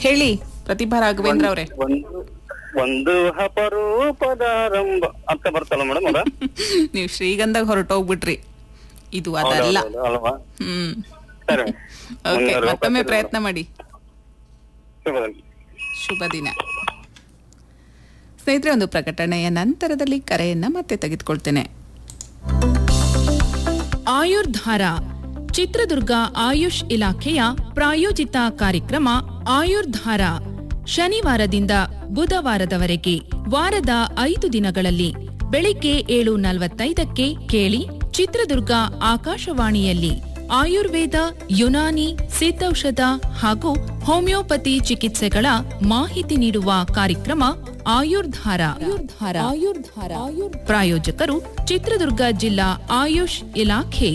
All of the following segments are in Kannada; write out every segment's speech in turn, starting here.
ಹೇಳಿ ಪ್ರತಿಭಾ ರಾಘವೇಂದ್ರ ಅವರೇ ಒಂದು ಒಂದು ಅಪರೂಪದಾರಂಭ ಅಂತ ಬರ್ತಲ್ಲ ಮೇಡಮ್ ಅದ ನೀವು ಶ್ರೀಗಂಧ ಹೊರಟೋಗ್ಬಿಟ್ರಿ ಇದು ಅದಲ್ಲ ಅಲ್ವಾ ಹ್ಮ್ ಸರಿ ಓಕೆ ಮುನ್ನೂರು ಮತ್ತೊಮ್ಮೆ ರೂಪಾಯಿ ಪ್ರಯತ್ನ ಮಾಡಿ ಶುಭದಿನ. ಶುಭ ದಿನ ಸ್ನೇಹಿತರೆ ಒಂದು ಪ್ರಕಟಣೆಯ ನಂತರದಲ್ಲಿ ಕರೆಯನ್ನ ಮತ್ತೆ ತೆಗೆದುಕೊಳ್ತೇನೆ ಆಯುರ್ಧಾರ ಚಿತ್ರದುರ್ಗ ಆಯುಷ್ ಇಲಾಖೆಯ ಪ್ರಾಯೋಜಿತ ಕಾರ್ಯಕ್ರಮ ಆಯುರ್ಧಾರ ಶನಿವಾರದಿಂದ ಬುಧವಾರದವರೆಗೆ ವಾರದ ಐದು ದಿನಗಳಲ್ಲಿ ಬೆಳಿಗ್ಗೆ ಏಳು ನಲವತ್ತೈದಕ್ಕೆ ಕೇಳಿ ಚಿತ್ರದುರ್ಗ ಆಕಾಶವಾಣಿಯಲ್ಲಿ ಆಯುರ್ವೇದ ಯುನಾನಿ ಸಿದ್ಧೌಷಧ ಹಾಗೂ ಹೋಮಿಯೋಪತಿ ಚಿಕಿತ್ಸೆಗಳ ಮಾಹಿತಿ ನೀಡುವ ಕಾರ್ಯಕ್ರಮ ಆಯುರ್ಧಾರ ಆಯುರ್ಧಾರ ಆಯುರ್ಧಾರ ಪ್ರಾಯೋಜಕರು ಚಿತ್ರದುರ್ಗ ಜಿಲ್ಲಾ ಆಯುಷ್ ಇಲಾಖೆ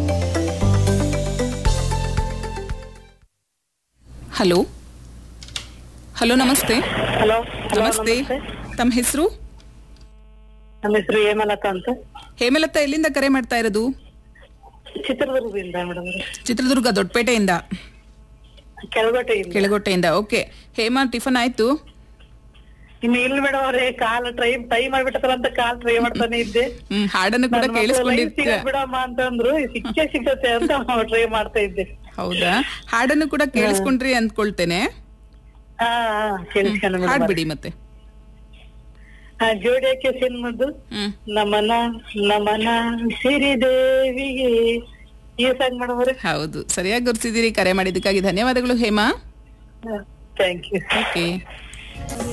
ಹಲೋ ಹಲೋ ನಮಸ್ತೆ ಹಲೋ ನಮಸ್ತೆ ತಮ್ಮ ಹೆಸರು ನಮ್ಮ ಹೆಸರು ಹೇಮಲತಾ ಅಂತ ಹೇಮಲತಾ ಎಲ್ಲಿಂದ ಕರೆ ಮಾಡ್ತಾ ಇರೋದು ಚಿತ್ರದುರ್ಗದಿಂದ ಮೇಡಮ್ ಚಿತ್ರದುರ್ಗ ದೊಡ್ಡಪೇಟೆಯಿಂದ ಕೆಳಗೋಟೆಯಿಂದ ಕೆಳಗೋಟೆಯಿಂದ ಓಕೆ ಹೇಮಾ ಟಿಫನ್ ಆಯ್ತು ಇನ್ನು ಇಲ್ಲ ಮೇಡಮ್ ಅವ್ರೆ ಕಾಲ್ ಟ್ರೈ ಟ್ರೈ ಮಾಡ್ಬಿಟ್ಟಲ್ಲ ಅಂತ ಕಾಲ್ ಟ್ರೈ ಮಾಡ್ತಾನೆ ಇದ್ದೆ ಹ್ಮ್ ಹಾಡನ್ನು ಕೂಡ ನನ್ ಮಕ್ಳು live ಕೇಳಿಸ್ಕೊಂಡಿರ್ತೀರ ಸಿಗತ್ ಬಿಡಮ್ಮ ಅಂತಂದ್ರು ಸಿಕ್ಕೇ ಸಿಗತ್ತೆ ಅಂತ ಟ್ರೈ ಮಾಡ್ತಾ ಇದ್ದೆ ಹೌದಾ ಹಾಡನ್ನು ಕೂಡ ಕೇಳಿಸ್ಕೊಂಡ್ರಿ ಅಂದ್ಕೊಳ್ತೇನೆ ಹಾ ಹಾ ಕೇಳಿಸ್ಕೊಂಡು ಮೇಡಮ್ ಹಾಡ್ಬಿಡಿ ಮತ್ತೆ ಜೋಡಿಯಕ್ಕೆ ಸಿನಿಮದ್ದು ಹ್ಮ್ ನಮನ ನಮನ ಸಿರಿದೇವಿಗೆ ಈ ಸಾಂಗ್ ಮೇಡಮ್ ಅವ್ರೆ ಹೌದು ಸರಿಯಾಗಿ ಗುರ್ತಿದ್ದೀರಿ ಕರೆ ಮಾಡಿದ್ದಕ್ಕಾಗಿ ಧನ್ಯವಾದಗಳು ಹೇಮಾ ಥ್ಯಾಂಕ್ ಯು ಓಕೆ